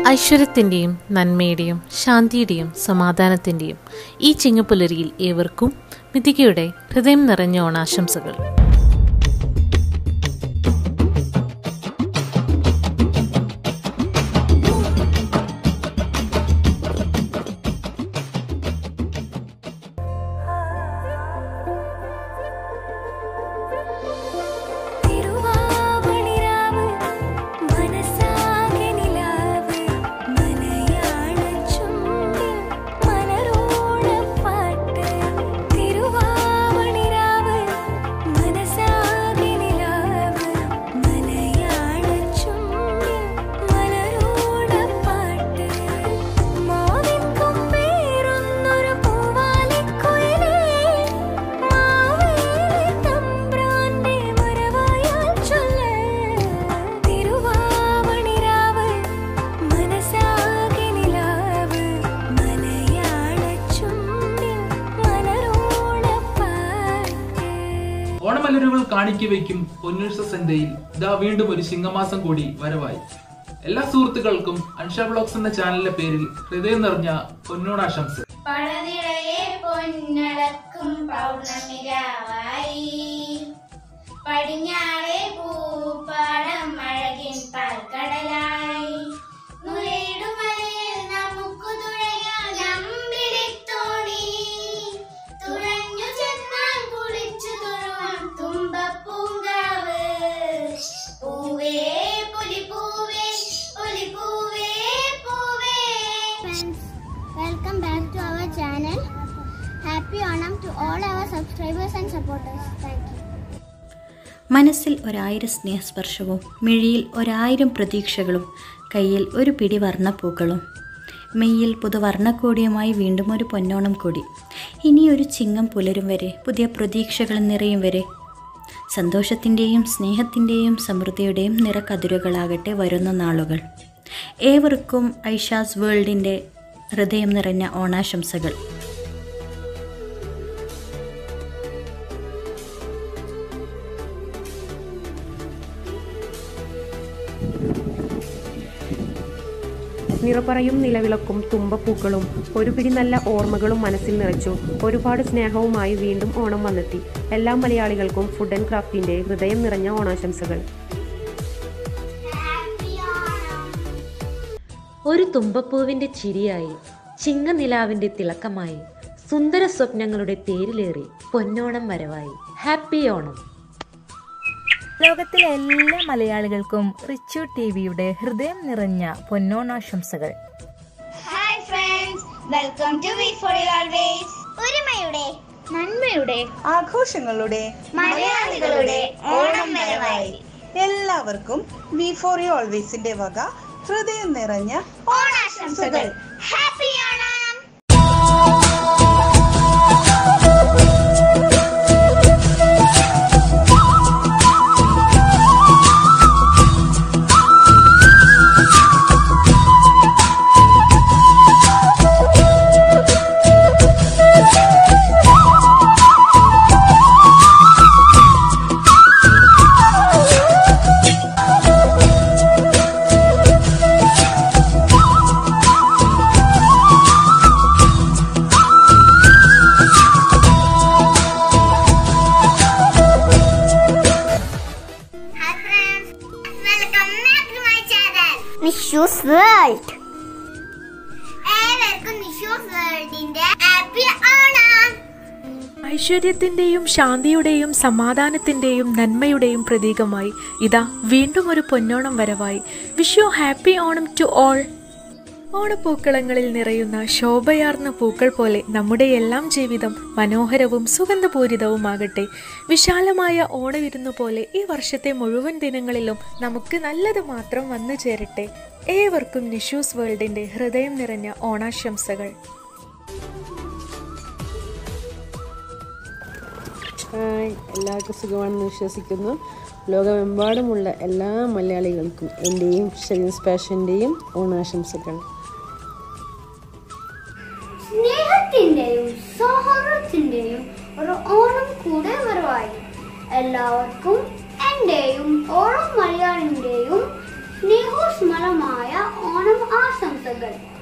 ഐശ്വര്യത്തിൻ്റെയും നന്മയുടെയും ശാന്തിയുടെയും സമാധാനത്തിൻ്റെയും ഈ ചിങ്ങപ്പുലരിയിൽ ഏവർക്കും മിഥികയുടെ ഹൃദയം നിറഞ്ഞ ഓണാശംസകൾ തിരുവാവണിരാവ് മനസ്സാകെ നിലാവ് മലയാളച്ചുണ്ടിൽ മലരോണപ്പാട്ട് തിരുവാവണിരാവ് മനസ്സാകെ നിലാവ് മലയാളച്ചുണ്ടിൽ മലരോണപ്പാട്ട് മാവിൻ കൊമ്പേറുന്നൊരു പൂവാലിക്കുയിലേ മാവേലി തമ്പ്രാന്റെ വരവായാൽ ചൊല്ല് തിരുവാവണിരാവ് മനസ്സാകെ നിലാവ് മലയാളച്ചുണ്ടിൽ മലരോണപ്പാട്ട് ഓണമലരുകൾ കാണിക്ക വയ്ക്കും പൊന്നൂഷ സന്ധ്യയിൽ ഇതാ വീണ്ടും ഒരു ചിങ്ങമാസം കൂടി വരവായി എല്ലാ സുഹൃത്തുക്കൾക്കും അൻഷ ബ്ലോഗ്സ് എന്ന ചാനലിന്റെ പേരിൽ ഹൃദയം നിറഞ്ഞ പൊന്നോണാശംസ പഴനിറയെ പൊന്നളക്കും പൗർണമിരാവായി പടിഞ്ഞാറെ പൂപ്പാടം അഴകിൻ പാൽക്കടലായി നുരയിടുമലയിൽ നമുക്കു തുഴയാൻ അമ്പിളിത്തോണി തുഴഞ്ഞു ചെന്നാൽ കുളിച്ചു തൊഴുവാൻ തുമ്പപ്പൂങ്കാവ് പൂവേ പുലിപ്പൂവേ പുലിപ്പൂവേ പൂവേ friends welcome back to our channel happy onam to all our subscribers and supporters thank you മനസ്സിൽ ഒരായിരം സ്നേഹസ്പർശവും മിഴിയിൽ ഒരായിരം പ്രതീക്ഷകളും കയ്യിൽ ഒരു പിടി വർണ്ണപ്പൂക്കളും മെയ്യിൽ പുതുവർണ്ണക്കോടിയുമായി വീണ്ടും ഒരു പൊന്നോണം കൂടി ഇനിയൊരു ചിങ്ങം പുലരും വരെ പുതിയ പ്രതീക്ഷകൾ നിറയും വരെ സന്തോഷത്തിൻ്റെയും സ്നേഹത്തിൻ്റെയും സമൃദ്ധിയുടെയും നിറക്കതിരുകളാകട്ടെ വരുന്ന നാളുകൾ ഏവർക്കും ഐഷാസ് വേൾഡിൻ്റെ ഹൃദയം നിറഞ്ഞ ഓണാശംസകൾ നിറപറയും നിലവിളക്കും തുമ്പപ്പൂക്കളും ഒരു പിടി നല്ല ഓർമ്മകളും മനസ്സിൽ നിറച്ചു ഒരുപാട് സ്നേഹവുമായി വീണ്ടും ഓണം വന്നെത്തി എല്ലാ മലയാളികൾക്കും ഫുഡ് ആൻഡ് ക്രാഫ്റ്റിന്റെ ഹൃദയം നിറഞ്ഞ ഓണാശംസകൾ ഒരു തുമ്പപ്പൂവിന്റെ ചിരിയായി ചിങ്ങനിലാവിന്റെ തിളക്കമായി സുന്ദര സ്വപ്നങ്ങളുടെ തേരിലേറി പൊന്നോണം വരവായി ഹാപ്പി ഓണം ലോകത്തിലെ എല്ലാ മലയാളികൾക്കും റിച്ചു ടി വിയുടെ ഹൃദയം നിറഞ്ഞ പൊന്നോണാശംസകൾ hi friends welcome to V four always ഒരുമയുടെ നന്മയുടെ ആഘോഷങ്ങളുടെ മലയാളികളുടെ ഓണം വരവായി എല്ലാവർക്കും വി ഫോർ യു ഓൾവേസിന്റെ വക ഹൃദയം നിറഞ്ഞ ഓണാശംസകൾ happy Onam hi friends welcome back to my channel Nishu's world ഏവർക്കും നിഷൂസ് വേൾഡിന്റെ ഹാപ്പി ഓണം ഐശ്വര്യത്തിന്റെയും ശാന്തിയുടെയും സമാധാനത്തിന്റെയും നന്മയുടെയും പ്രതീകമായി ഇതാ വീണ്ടും ഒരു പൊന്നോണം വരവായി wish you happy Onam to all ഓണപ്പൂക്കളങ്ങളിൽ നിറയുന്ന ശോഭയാർന്ന പൂക്കൾ പോലെ നമ്മുടെ എല്ലാം ജീവിതം മനോഹരവും സുഗന്ധപൂരിതവുമാകട്ടെ വിശാലമായ ഓണവിരുന്നു പോലെ ഈ വർഷത്തെ മുഴുവൻ ദിനങ്ങളിലും നമുക്ക് നല്ലത് മാത്രം വന്നു ചേരട്ടെ ഏവർക്കും നിഷൂസ് വേൾഡിന്റെ ഹൃദയം നിറഞ്ഞ ഓണാശംസകൾ ഹായ് എല്ലാവർക്കും സുഖമാണെന്ന് വിശ്വസിക്കുന്നു ലോകമെമ്പാടുമുള്ള എല്ലാ മലയാളികൾക്കും എൻ്റെയും ഷെലിൻസ് പാഷൻ്റെയും ഓണാശംസകൾ സ്നേഹത്തിന്റെയും സൗഹൃദത്തിന്റെയും ഒരു ഓണം കൂടെ വരവായി എല്ലാവർക്കും എന്റെയും ഓണം മലയാളിന്റെയും സ്നേഹോസ്മലമായ ഓണം ആശംസ ഓണാശംസകൾ